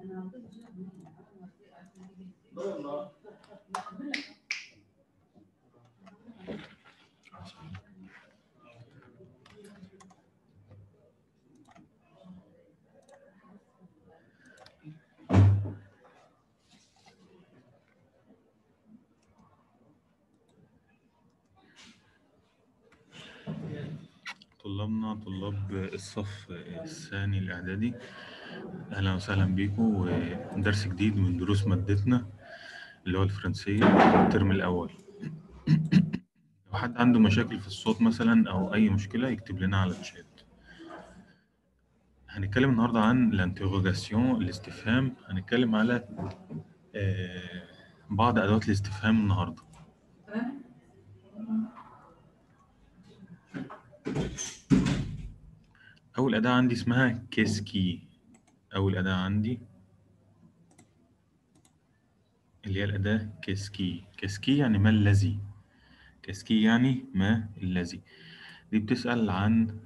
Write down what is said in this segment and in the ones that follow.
طلابنا طلاب الصف الثاني الإعدادي أهلا وسهلا بيكم ودرس جديد من دروس مادتنا اللي هو الفرنسية الترم الأول لو حد عنده مشاكل في الصوت مثلا أو أي مشكلة يكتب لنا على الشات هنتكلم النهاردة عن الانتروجاسيون الاستفهام هنتكلم على آه، بعض أدوات الاستفهام النهاردة أول أداة عندي اسمها كيسكي أول أداة عندي اللي هي الأداة كيسكي كيسكي يعني ما الذي كيسكي يعني ما الذي دي بتسأل عن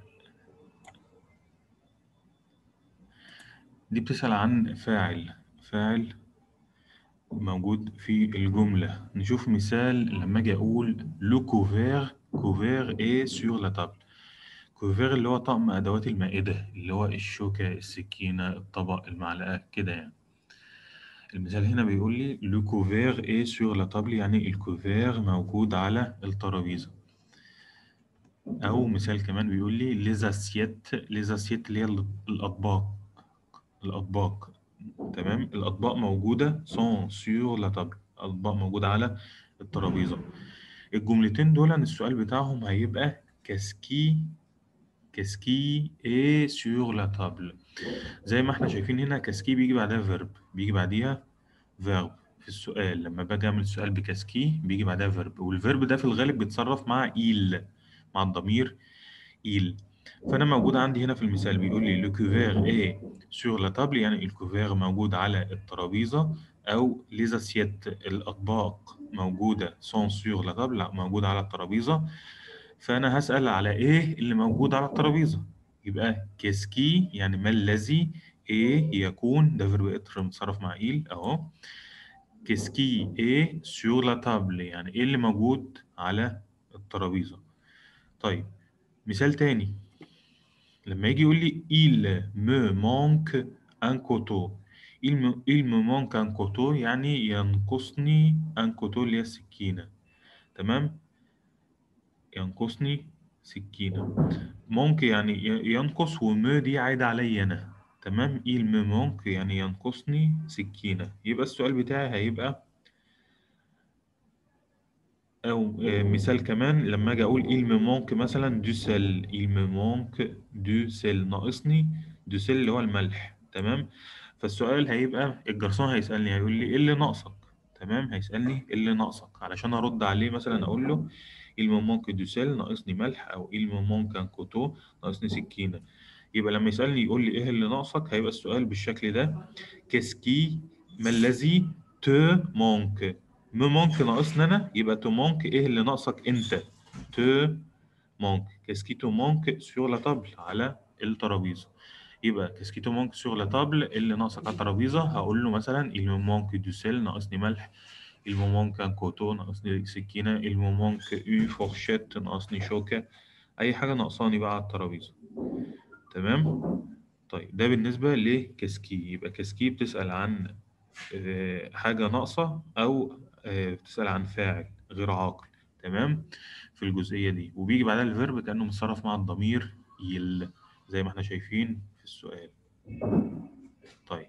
دي بتسأل عن فاعل فاعل موجود في الجملة نشوف مثال لما أجي أقول لو كوفير كوفير إيه سور لا تابل كوفير اللي هو طقم أدوات المائدة اللي هو الشوكة السكينة الطبق المعلقة كده يعني المثال هنا بيقول لي لو كوفير إيه سور لا تابل يعني الكوفير موجود على الترابيزة أو مثال كمان بيقول لي ليزاسيت ليزاسيت اللي هي الأطباق الأطباق تمام الأطباق موجودة سون سور لا تابل الأطباق موجودة على الترابيزة الجملتين دول السؤال بتاعهم هيبقى كاسكي كاسكي ايه سور لا تابل زي ما احنا شايفين هنا كاسكي بيجي بعدها فيرب بيجي بعديها فيرب في السؤال لما باجي اعمل سؤال بكاسكي بيجي بعدها فيرب والفيرب ده في الغالب بيتصرف مع إيل مع الضمير إيل فانا موجود عندي هنا في المثال بيقول لي لو كوفير ايه سور لا تابل يعني الكوفير موجود على الترابيزه او ليزاسيت الاطباق موجوده سون سور لا تابل لا موجوده على الترابيزه فانا هسال على ايه اللي موجود على الترابيزه يبقى كيسكي يعني ما الذي ايه يكون ده فيرب اتر متصرف مع ايل اهو كيسكي ايه سور لا تابل يعني ايه اللي موجود على الترابيزه طيب مثال تاني لما يجي يقول لي il me manque un couteau il me, il me manque un couteau يعني ينقصني un couteau اللي هي السكينة تمام ينقصني سكينة مونك يعني ي- ينقص ومو دي عايدة عليا أنا تمام il me manque يعني ينقصني سكينة يبقى السؤال بتاعي هيبقى أو آه، مثال كمان لما أجي أقول il me manque مثلا du sel il me manque du sel ناقصني du sel اللي هو الملح تمام فالسؤال هيبقى الجرسون هيسألني هيقول لي إيه اللي ناقصك تمام هيسألني إيه اللي ناقصك علشان أرد عليه مثلا أقول له il me manque du sel ناقصني ملح أو il me manque un couteau ناقصني سكينة يبقى لما يسألني يقول لي إيه اللي ناقصك هيبقى السؤال بالشكل ده qu'est-ce qui ما الذي te manque me manque ناقصني أنا يبقى te manque إيه اللي ناقصك أنت te manque qu'est-ce qui te manque sur la table على الترابيزة يبقى qu'est-ce qui te manque sur la table اللي ناقصك على الترابيزة هقول له مثلا il me manque du sel ناقصني ملح il me manque un couteau ناقصني سكينة il me manque une fourchette ناقصني شوكة أي حاجة ناقصاني بقى على الترابيزة تمام طيب ده بالنسبة لكاسكي يبقى كاسكي بتسأل عن آه، حاجة ناقصة أو آه، بتسأل عن فاعل غير عاقل تمام في الجزئية دي وبيجي بعدها الفيرب كأنه متصرف مع الضمير يل زي ما احنا شايفين في السؤال طيب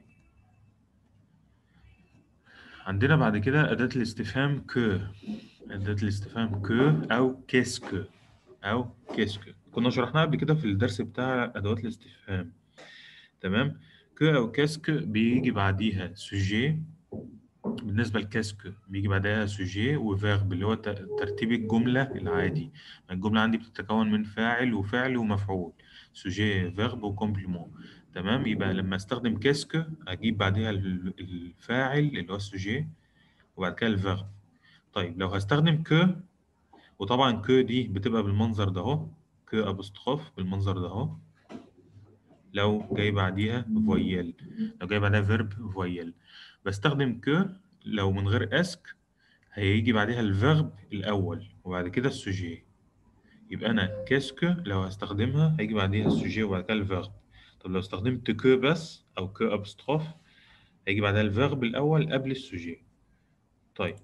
عندنا بعد كده أداة الاستفهام كو أداة الاستفهام كو أو كيسكو أو كيسكو كنا شرحناها قبل كده في الدرس بتاع أدوات الاستفهام تمام كو أو كيسكو بيجي بعديها سوجي بالنسبة لكاسكو بيجي بعدها سوجي وفيرب اللي هو ت- ترتيب الجملة العادي الجملة عندي بتتكون من فاعل وفعل ومفعول سوجي فيرب وكومبليمون تمام يبقى لما استخدم كاسكو اجيب بعدها ال- الفاعل اللي هو السوجي وبعد كده الفيرب طيب لو هستخدم كو وطبعا كو دي بتبقى بالمنظر ده اهو كو ابوستروف بالمنظر ده اهو لو جاي بعديها فويل لو جاي بعدها فيرب فويل بستخدم كو لو من غير اسك هيجي بعدها الفيرب الأول وبعد كده السوجي يبقى أنا كاسكو لو هستخدمها هيجي بعديها السوجي وبعد كده الفيرب طب لو استخدمت كو بس أو كو أبستروف هيجي بعدها الفيرب الأول قبل السوجي طيب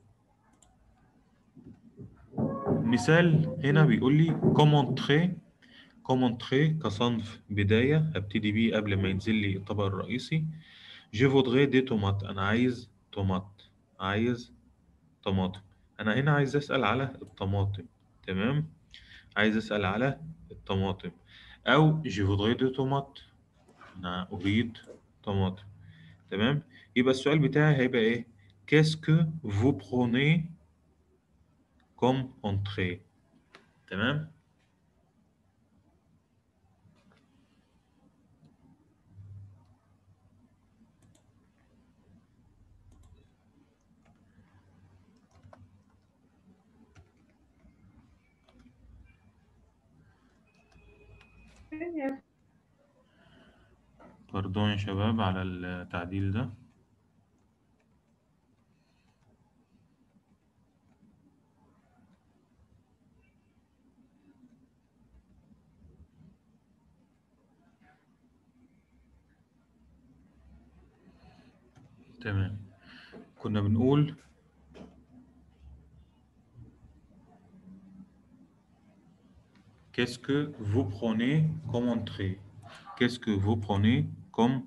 مثال هنا بيقول لي كومونتري كومونتري كصنف بداية هبتدي بيه قبل ما ينزل لي الطبق الرئيسي جو فودغي دي تومات أنا عايز تومات عايز طماطم أنا هنا عايز أسأل على الطماطم تمام عايز أسأل على الطماطم أو جو فودغي دي تومات أنا أريد طماطم تمام يبقى السؤال بتاعي هيبقى إيه كاسكو فو بروني كوم entrée تمام باردون يا شباب على التعديل ده تمام كنا بنقول Qu'est-ce que vous prenez comme entrée Qu'est-ce que vous prenez comme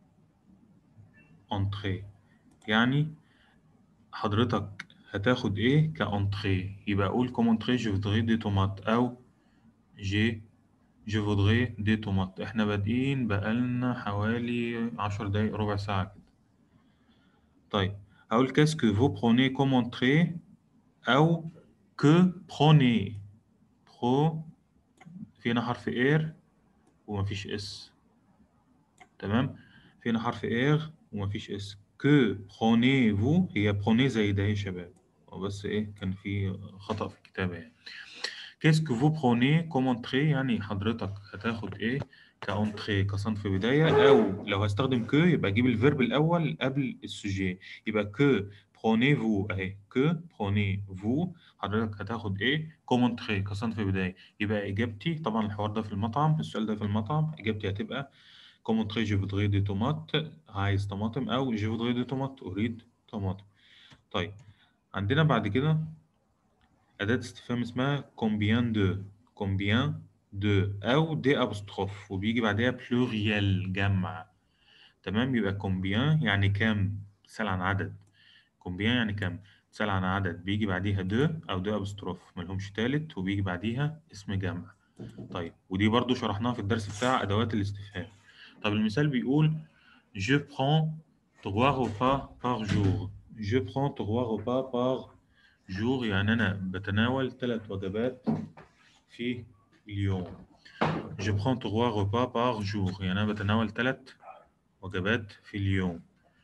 entrée يعني حضرتك هتاخد ايه كأنتريه يبقى اقول comme entrée je voudrais des tomates او j'ai je voudrais des tomates احنا بادئين بقالنا حوالي عشر دقايق ربع ساعة كده طيب هقول qu'est-ce que vous prenez comme entrée أو que prenez pro في هنا حرف اير ومفيش اس تمام في هنا حرف اير ومفيش اس que prenez-vous هي prenez زي ده يا شباب هو بس ايه كان في خطأ في الكتابة يعني qu'est-ce que vous prenez comme entrée يعني حضرتك هتاخد ايه كأنتريه كصنف بداية أو لو هستخدم كو يبقى أجيب الفيرب الأول قبل السوجي يبقى كو prenez-vous أهي كو prenez-vous حضرتك هتاخد إيه كومونتري كصنف بداية يبقى إجابتي طبعا الحوار ده في المطعم السؤال ده في المطعم إجابتي هتبقى كومونتري جو فودغي دي تومات عايز طماطم أو جو فودغي دي تومات أريد طماطم طيب عندنا بعد كده أداة استفهام اسمها كومبيان دو كومبيان دو أو دي أبستروف وبيجي بعدها بلوريال جمع تمام يبقى كومبيان يعني كام بتسأل عن عدد كومبيان يعني كام بتسأل عن عدد بيجي بعديها دو أو دو أبستروف ملهمش تالت وبيجي بعديها اسم جمع طيب ودي برضو شرحناها في الدرس بتاع أدوات الاستفهام طب المثال بيقول je prends trois repas par jour je prends trois repas par jour يعني أنا بتناول ثلاث وجبات في اليوم je prends trois repas par jour يعني أنا بتناول ثلاث وجبات في اليوم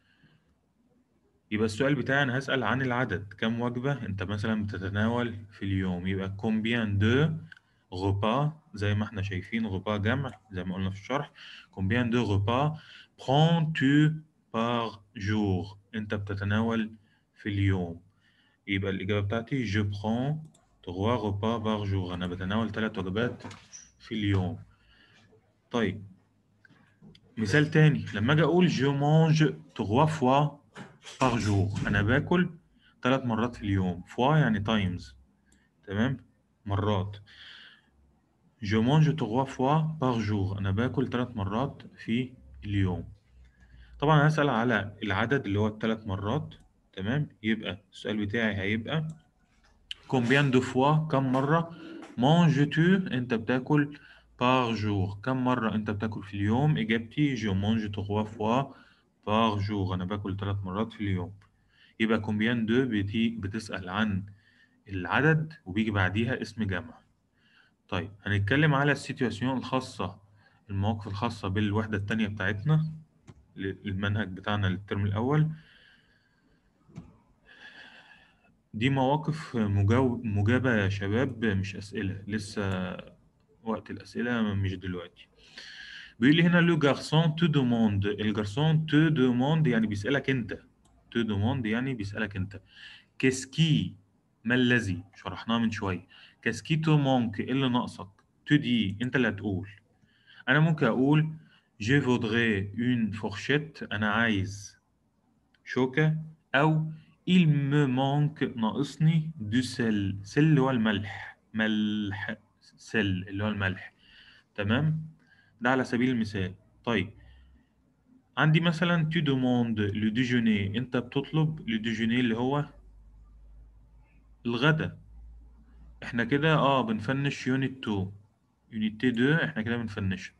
يبقى السؤال بتاعي أنا هسأل عن العدد كم وجبة أنت مثلا بتتناول في اليوم يبقى combien de repas زي ما احنا شايفين repas جمع زي ما قلنا في الشرح combien de repas prends-tu par jour أنت بتتناول في اليوم يبقى الإجابة بتاعتي je prends trois repas par jour أنا بتناول ثلاث وجبات في اليوم طيب مثال تاني لما أجي أقول je mange trois fois par jour أنا باكل ثلاث مرات في اليوم fois يعني times تمام مرات je mange trois fois par jour أنا باكل ثلاث مرات في اليوم طبعا هسأل على العدد اللي هو الثلاث مرات تمام يبقى السؤال بتاعي هيبقى combien de fois كم مرة manges-tu أنت بتاكل par jour كم مرة أنت بتاكل في اليوم إجابتي je mange trois fois par jour أنا باكل ثلاث مرات في اليوم يبقى combien de بتي بتسأل عن العدد وبيجي بعديها اسم جمع طيب هنتكلم على السيتواسيون الخاصة المواقف الخاصة بالوحدة التانية بتاعتنا المنهج بتاعنا للترم الأول دي مواقف مجاو... مجابة يا شباب مش أسئلة لسه وقت الأسئلة مش دلوقتي بيقول لي هنا لو جارسون تو دوموند الجارسون تو دوموند يعني بيسألك انت تو دوموند يعني بيسألك انت كاسكي ما الذي شرحناه من شويه كاسكي تو مونك ايه اللي ناقصك تو دي انت اللي هتقول انا ممكن اقول je voudrais une fourchette انا عايز شوكة او il me manque ناقصني du sel sel اللي هو الملح ملح سل اللي هو الملح تمام ده على سبيل المثال طيب عندي مثلا tu demandes le déjeuner انت بتطلب le déjeuner اللي هو الغدا احنا كده اه بنفنش يونت 2 يونت 2 احنا كده بنفنش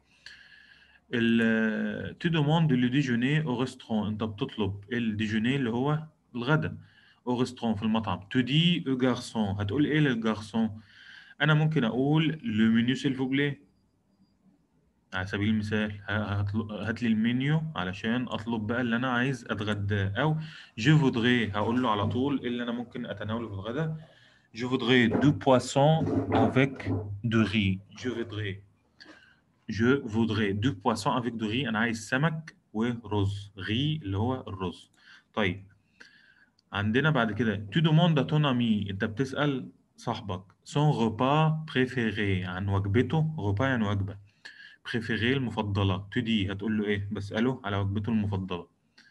ال tu demandes le déjeuner au restaurant انت بتطلب الديجوني اللي هو الغدا au restaurant في المطعم tu dis au garçon هتقول ايه للجارسون انا ممكن اقول le menu s'il vous plaît على سبيل المثال ه- هطل- هات لي المنيو علشان اطلب بقى اللي انا عايز اتغداه او je voudrais هقول له على طول إيه اللي انا ممكن اتناوله في الغداء je voudrais du poisson avec du riz je voudrais je voudrais du poisson avec du riz انا عايز سمك ورز riz اللي هو الرز طيب عندنا بعد كده tu demandes à ton ami انت بتسأل صاحبك son repas préféré عن وجبته repas يعني وجبة préféré المفضلة tu dis هتقول له ايه بسأله على وجبته المفضلة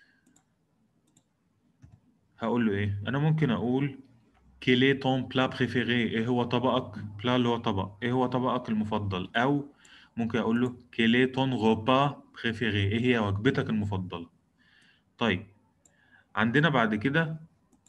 هقول له ايه انا ممكن اقول quel est ton plat préféré ايه هو طبقك plat اللي هو طبق ايه هو طبقك المفضل او ممكن اقول له quel est ton repas préféré ايه هي وجبتك المفضلة طيب عندنا بعد كده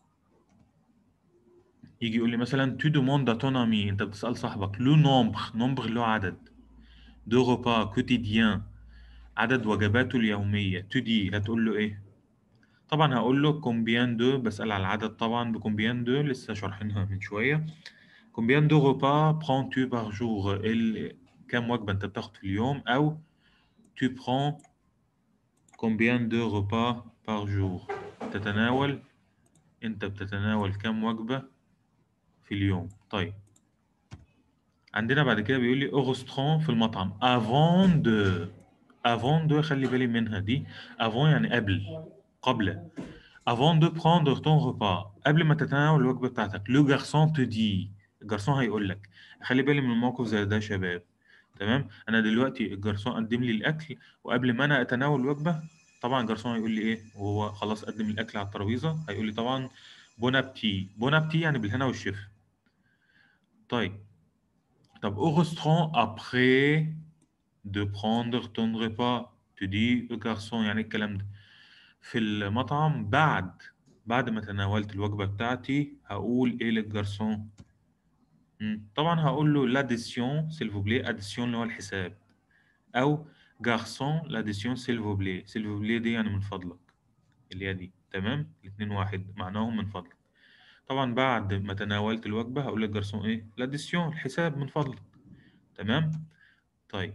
يجي يقول لي مثلا tu demandes à ton ami انت بتسأل صاحبك le nombre nombre اللي هو عدد de repas quotidien عدد وجباته اليومية tu dis هتقول له ايه طبعا هقول له combien de بسأل على العدد طبعا ب combien de لسه شارحينها من شوية combien de repas prends-tu par jour ال... كم وجبة انت بتاخد في اليوم او tu prends combien de repas par jour تتناول انت بتتناول كم وجبة في اليوم طيب عندنا بعد كده بيقول لي au restaurant في المطعم avant de avant de خلي بالي منها دي avant يعني قبل قبل avant de prendre ton repas قبل ما تتناول الوجبة بتاعتك le garçon te dit الجرسون هيقول لك خلي بالي من موقف زي ده يا شباب تمام انا دلوقتي الجرسون قدم لي الاكل وقبل ما انا اتناول الوجبة طبعا الجرسون هيقول لي ايه وهو خلاص قدم لي الاكل على الترابيزة هيقول لي طبعا بون ابتي بون ابتي يعني بالهنا والشفا طيب طب au restaurant après de prendre ton repas tu dis au garçon يعني الكلام ده في المطعم بعد بعد ما تناولت الوجبة بتاعتي هقول ايه للجرسون مم. طبعا هقول له l'addition s'il vous plaît addition اللي هو الحساب او garçon l'addition s'il vous plaît s'il vous plaît دي يعني من فضلك اللي هي دي تمام الاتنين واحد معناهم من فضلك طبعا بعد ما تناولت الوجبة هقول للجرسون ايه l'addition الحساب من فضلك تمام طيب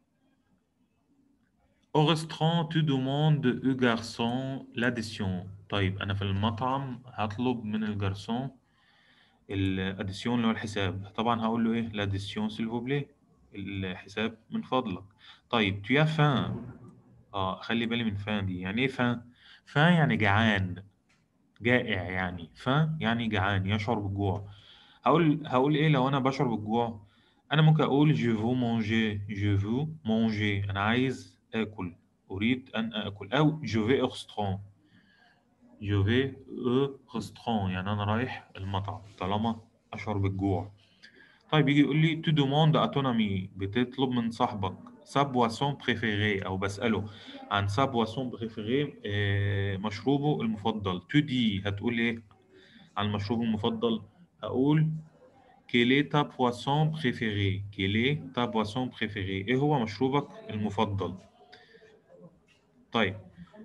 Au restaurant, tu demandes au garçon l'addition. طيب أنا في المطعم هطلب من الجرسون الاديسيون اللي هو الحساب طبعا هقول له إيه l'addition s'il vous plaît الحساب من فضلك طيب tu as faim اه خلي بالي من faim دي يعني إيه faim faim يعني جعان جائع يعني faim يعني جعان يشعر بالجوع هقول هقول إيه لو أنا بشعر بالجوع أنا ممكن أقول je veux manger je veux manger أنا عايز آكل أريد أن آكل أو je vais au restaurant je vais au restaurant يعني أنا رايح المطعم طالما أشعر بالجوع طيب يجي يقول لي tu demandes à ton ami بتطلب من صاحبك sa boisson préférée أو بسأله عن sa boisson préférée آه، مشروبه المفضل tu dis هتقول إيه عن المشروب المفضل هقول quelle est ta boisson préférée quelle est ta boisson préférée إيه هو مشروبك المفضل طيب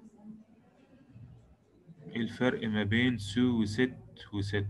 ايه الفرق ما بين سو وست وست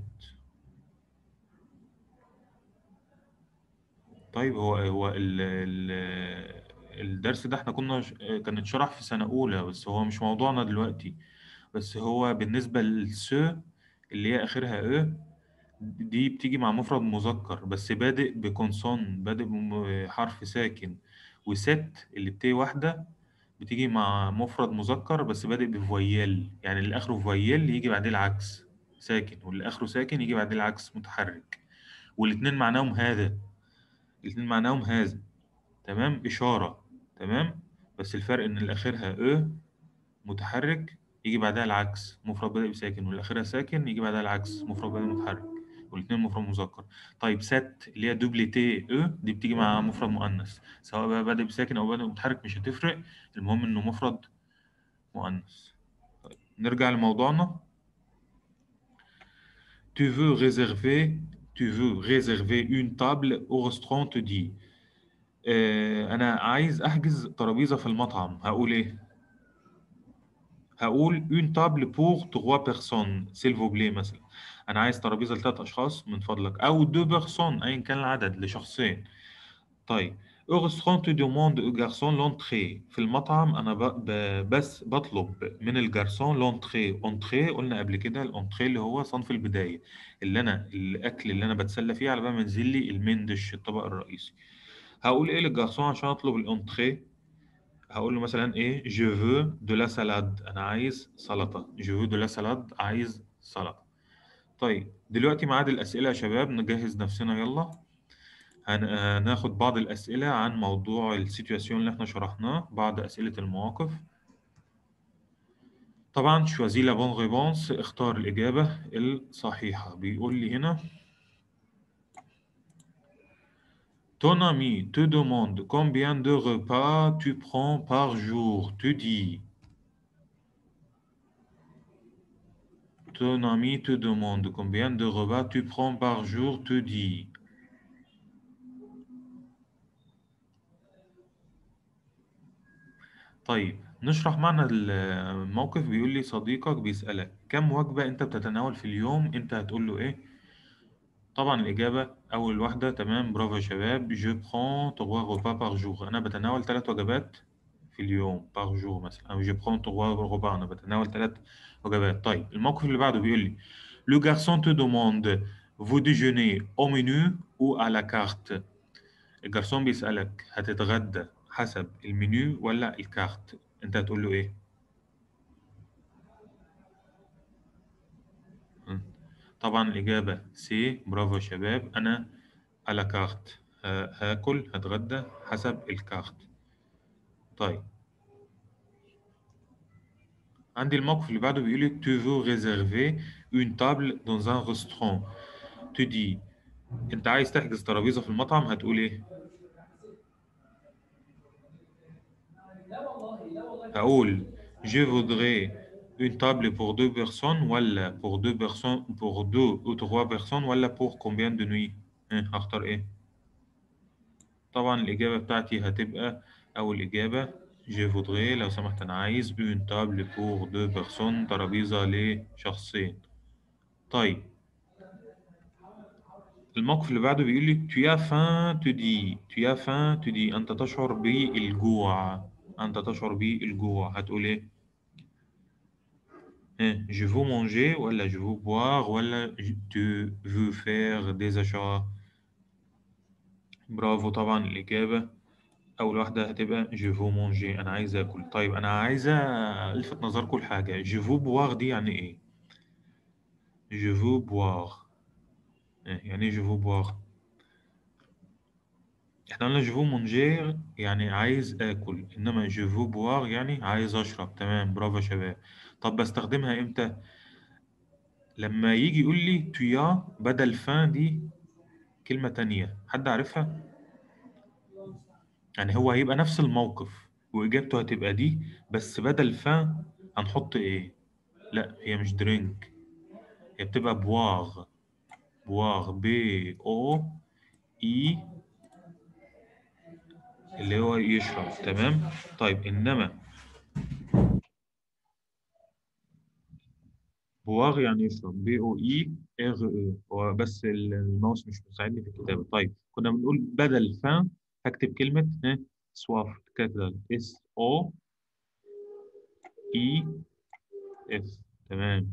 طيب هو هو ال ال الدرس ده احنا كنا ش- كان اتشرح في سنة أولى بس هو مش موضوعنا دلوقتي بس هو بالنسبة للسو اللي هي آخرها ا دي بتيجي مع مفرد مذكر بس بادئ بكونسون بادئ بحرف ساكن وست اللي بتي واحدة بتيجي مع مفرد مذكر بس بادئ بفويل يعني اللي آخره فويل يجي بعديه العكس ساكن واللي آخره ساكن يجي بعديه العكس متحرك والاتنين معناهم هذا الاتنين معناهم هذا تمام إشارة تمام بس الفرق إن اللي آخرها أ متحرك يجي بعدها العكس مفرد بادئ بساكن واللي آخرها ساكن يجي بعدها العكس مفرد بادئ متحرك والاتنين مفرد مذكر طيب ست اللي هي دوبليتي أ دي بتيجي مع مفرد مؤنث سواء بقى بادئ بساكن أو بادئ متحرك مش هتفرق المهم إنه مفرد مؤنث طيب نرجع لموضوعنا Tu veux réserver, tu veux réserver une table au restaurant te dit آه، أنا عايز أحجز ترابيزة في المطعم هقول إيه؟ هقول une table pour trois personnes s'il vous plaît مثلا أنا عايز ترابيزة لثلاث أشخاص من فضلك أو deux personnes أيا كان العدد لشخصين طيب au restaurant tu demandes au garçon l'entrée في المطعم أنا ب... ب... بس بطلب من الجارسون l'entrée entrée قلنا قبل كده الانتريه اللي هو صنف البداية اللي أنا الأكل اللي أنا بتسلى فيه على بال ما ينزل لي المين ديش الطبق الرئيسي هقول ايه للجارسون عشان اطلب الانتريه هقول له مثلا ايه جو فو دو لا سالاد انا عايز سلطه جو فو دو لا سالاد عايز سلطه طيب دلوقتي ميعاد الاسئله يا شباب نجهز نفسنا يلا هن- هناخد بعض الاسئله عن موضوع السيتواسيون اللي احنا شرحناه بعض اسئله المواقف طبعا شوازي لا بون ريبونس اختار الاجابه الصحيحه بيقول لي هنا Ton ami te demande combien de repas tu prends par jour. Tu dis. Ton ami te demande combien de repas tu prends par jour. Tu dis. طيب نشرح معنى الموقف بيقول لي صديقك بيسألك كم وجبة أنت بتتناول في اليوم أنت هتقول له إيه؟ طبعا الإجابة أول واحدة تمام برافو يا شباب je prends trois repas par jour أنا بتناول ثلاث وجبات في اليوم par jour مثلا أو je prends trois repas أنا بتناول ثلاث وجبات طيب الموقف اللي بعده بيقول لي le garçon te demande vous déjeunez au menu ou à la carte الجرسون بيسألك هتتغدى حسب المنيو ولا الكارت أنت هتقول له إيه؟ م. طبعا الإجابة سي برافو يا شباب أنا على كارت ه- هاكل هتغدى حسب الكارت طيب عندي الموقف اللي بعده بيقول لي tu veux réserver une table dans un restaurant tu dis أنت عايز تحجز ترابيزة في المطعم هتقول إيه؟ هقول je voudrais une table pour deux personnes ولا pour deux personnes pour deux ou trois personnes ولا pour combien de nuits ها، هختار ايه طبعا الإجابة بتاعتي هتبقى أول إجابة je voudrais لو سمحت أنا عايز une table pour deux personnes ترابيزة لشخصين طيب الموقف اللي بعده بيقول لي tu as faim tu dis tu as faim tu dis أنت تشعر بالجوع أنت تشعر بالجوع هتقول إيه؟ إيه je veux manger ولا je veux boire ولا je- tu veux faire des achats برافو طبعا الإجابة أول واحدة هتبقى je veux manger أنا عايز آكل طيب أنا عايزة ألفت نظركم لحاجة je veux boire دي يعني إيه؟ je veux boire إيه يعني إيه je veux boire؟ إحنا قلنا je veux manger يعني عايز آكل إنما je veux boire يعني عايز أشرب تمام برافو يا شباب طب بستخدمها إمتى؟ لما يجي يقول لي تويا بدل فان دي كلمة تانية حد عارفها؟ يعني هو هيبقى نفس الموقف وإجابته هتبقى دي بس بدل فان هنحط إيه؟ لا هي مش درينك هي بتبقى بواغ بواغ بي أو إي اللي هو يشرب تمام؟ طيب إنما بواغ يعني يشرب بي او اي ار او هو بس الماوس مش مساعدني في الكتابه طيب كنا بنقول بدل فان هكتب كلمه ها سواف كده اس او اي اف تمام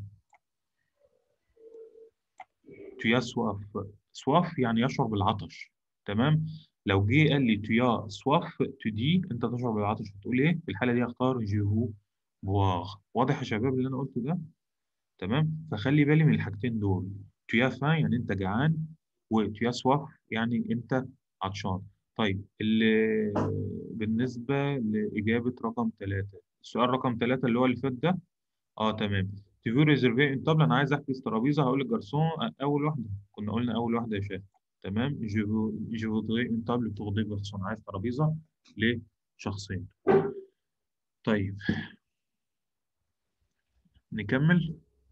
تو سواف سواف يعني يشعر بالعطش تمام لو جه قال لي تيا سواف تدي انت تشعر بالعطش هتقول ايه في الحاله دي هختار جو بواغ واضح يا شباب اللي انا قلته ده تمام فخلي بالي من الحاجتين دول تيا فان يعني انت جعان وتيا سواف يعني انت عطشان طيب اللي بالنسبه لاجابه رقم ثلاثة السؤال رقم ثلاثة اللي هو اللي فات ده اه تمام تيفو ريزرفي طب انا عايز احجز ترابيزه هقول للجرسون اول واحده كنا قلنا اول واحده يا شباب تمام جو جو فودري اون تابل بور دي بيرسون عايز ترابيزه لشخصين طيب نكمل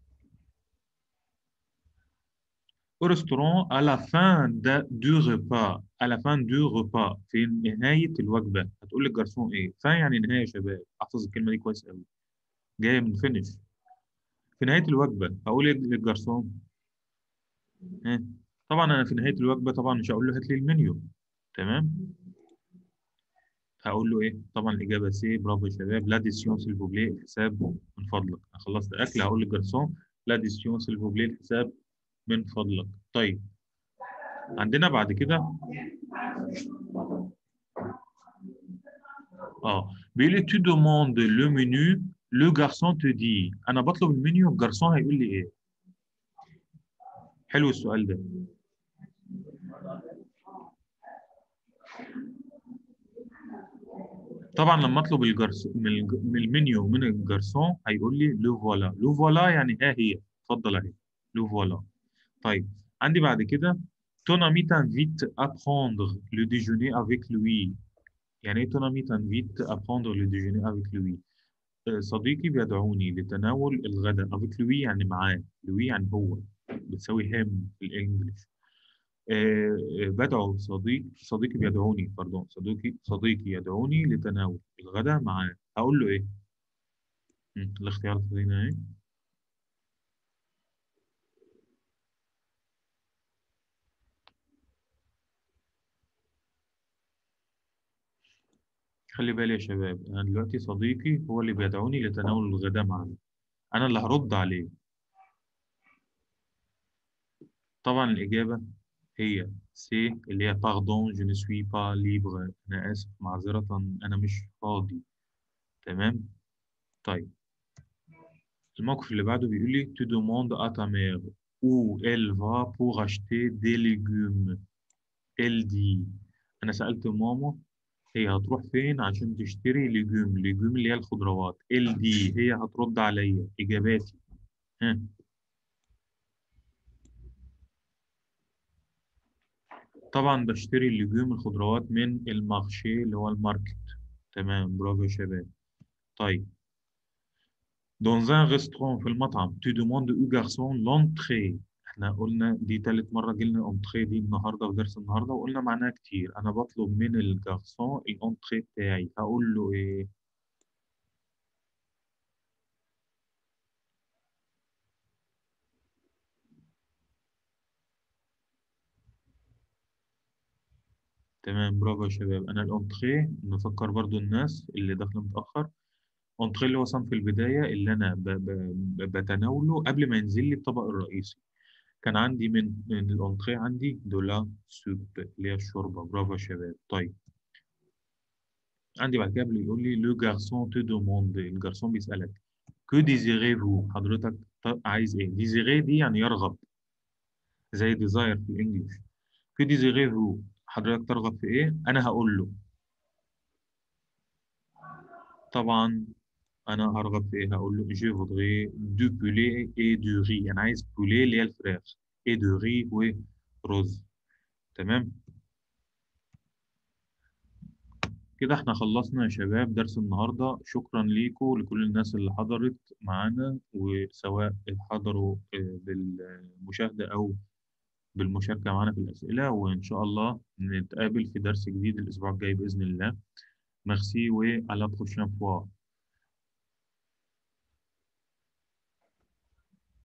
au restaurant à la fin de, du repas à la fin du repas في نهاية الوجبة هتقول للجرسون ايه؟ فان يعني نهاية يا شباب احفظ الكلمة دي كويس قوي جاية من فينش في نهاية الوجبة هقول ايه للجرسون؟ ها؟ طبعا انا في نهاية الوجبة طبعا مش هقول له هات لي المنيو تمام؟ هقول له ايه؟ طبعا الإجابة سي برافو يا شباب لاديسيون سيل فوبلي الحساب من فضلك انا خلصت أكل هقول للجرسون لاديسيون سيل فوبلي الحساب من فضلك طيب عندنا بعد كده اه بيقول لي tu demandes le menu le garçon te dit انا بطلب المنيو الجرسون هيقول لي ايه حلو السؤال ده طبعا لما اطلب الجرس من الج- من المنيو من الجرسون هيقول لي لو فوالا لو فوالا يعني ها هي اتفضل اهي لو فوالا طيب عندي بعد كده ton ami t'invite à prendre le déjeuner avec lui يعني ايه ton ami t'invite à prendre le déjeuner avec lui آه، صديقي بيدعوني لتناول الغداء avec lui يعني معاه lui يعني هو بتساوي him في الانجليش آه، آه، بدعو صديق صديقي بيدعوني باردون صديقي صديقي يدعوني لتناول الغداء معاه هقول له ايه؟ مم، الاختيارات هنا ايه؟ خلي بالي يا شباب انا دلوقتي صديقي هو اللي بيدعوني لتناول الغداء معاه انا اللي هرد عليه طبعا الاجابه هي سي اللي هي باردون جو ne suis pas libre انا اسف معذره انا مش فاضي تمام طيب الموقف اللي بعده بيقول لي tu demandes à ta mère où elle va pour acheter des légumes elle dit انا سالت ماما هي هتروح فين عشان تشتري ليجوم ليجوم اللي هي الخضروات ال دي هي هترد عليا اجاباتي ها طبعا بشتري الليجوم الخضروات من المارشي اللي هو الماركت تمام برافو يا شباب طيب dans un restaurant في المطعم tu demandes au garçon l'entrée احنا قلنا دي تالت مرة جيلنا انتريه دي النهاردة في درس النهاردة وقلنا معناها كتير أنا بطلب من الجارسون الانتريه بتاعي هقول له إيه؟ تمام برافو يا شباب أنا الانتريه نفكر برضو الناس اللي داخلة متأخر انتريه اللي هو صنف البداية اللي أنا ب... ب... بتناوله قبل ما ينزل لي الطبق الرئيسي كان عندي من من الانتريه عندي دولا سوب اللي هي الشوربة برافو يا شباب طيب عندي بعد كده بيقول لي لو جارسون تو دوموند الجارسون بيسألك كو ديزيريفو حضرتك ط- عايز ايه ديزيري دي يعني يرغب زي ديزاير في الانجليش كو ديزيريفو حضرتك ترغب في ايه انا هقول له طبعا انا هرغب في ايه هقول له جو فودري دو بولي اي دو ري انا عايز بولي اللي هي الفراخ اي دو ري ورز تمام كده احنا خلصنا يا شباب درس النهارده شكرا ليكم لكل الناس اللي حضرت معانا وسواء حضروا آه، بالمشاهدة أو بالمشاركة معانا في الأسئلة وإن شاء الله نتقابل في درس جديد الأسبوع الجاي بإذن الله ميرسي و à la prochaine fois